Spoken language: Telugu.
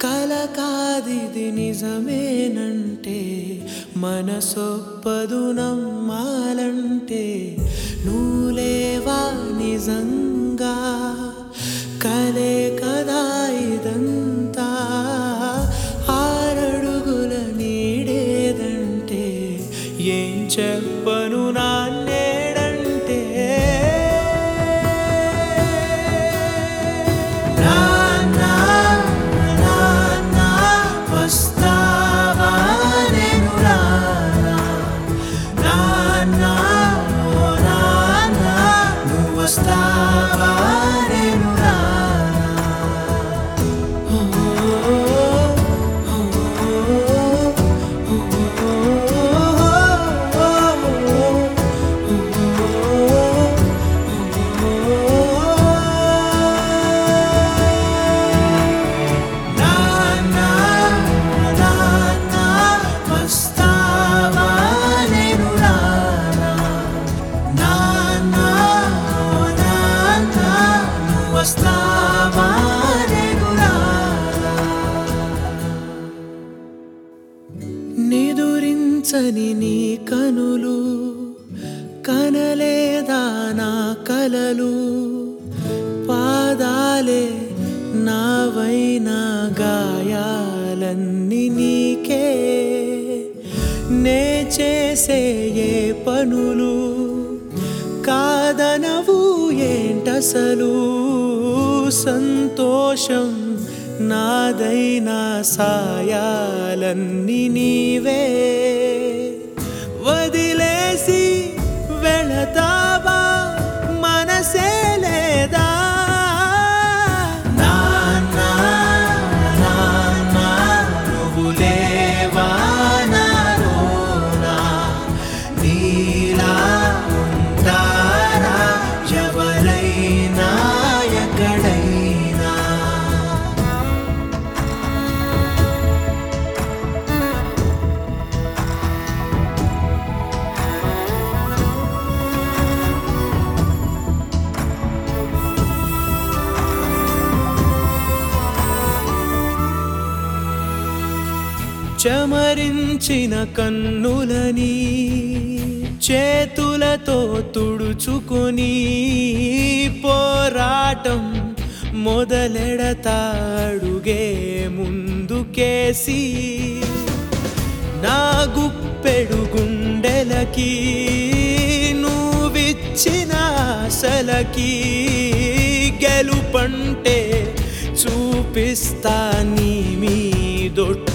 కల కాదిది నిజమేనంటే మనసొప్పదు నమ్మాలంటే నువ్వులేవా నిజంగా కలే కదా ఇదంతా ఆరడుగుల నీడేదంటే ఏం చెప్పను నాన్నేడంటే నాన్నా నాన్నా వస్తావా నేను రానా నాన్నా ఓ నాన్నా నువ్వు వస్తావా నేను రానా ఓ ఓ నాన్నా నాన్నా వస్తావా నేను రానా నాన్నా ఓ నాన్నా నువ్వు వస్తావా నేను రానా నిదురించని నీ కనులు కనలేదా నా కలలు పాదాలే నావైన గాయాలన్నీ నీకే నే చేసే ఏ పనులు కాదనవు ఏంటసలు సంతోషం నాదైనా సాయాలన్నీ నీవే వదిలేసి వెళతావా మనసే లేదా నాన్నా నాన్నా నువ్వు లేవా నాలోనా నీలా ఉంటారా ఎవరైనా ఎక్కడైనా చమరించిన కన్నులని చేతులతో తుడుచుకొని పోరాటం మొదలెడతాడుగే ముందుకేసి నా గుప్పెడు గుండెలకి నువ్విచ్చిన ఆశలకి గెలుపంటే చూపిస్తా నీ మీదొట్టు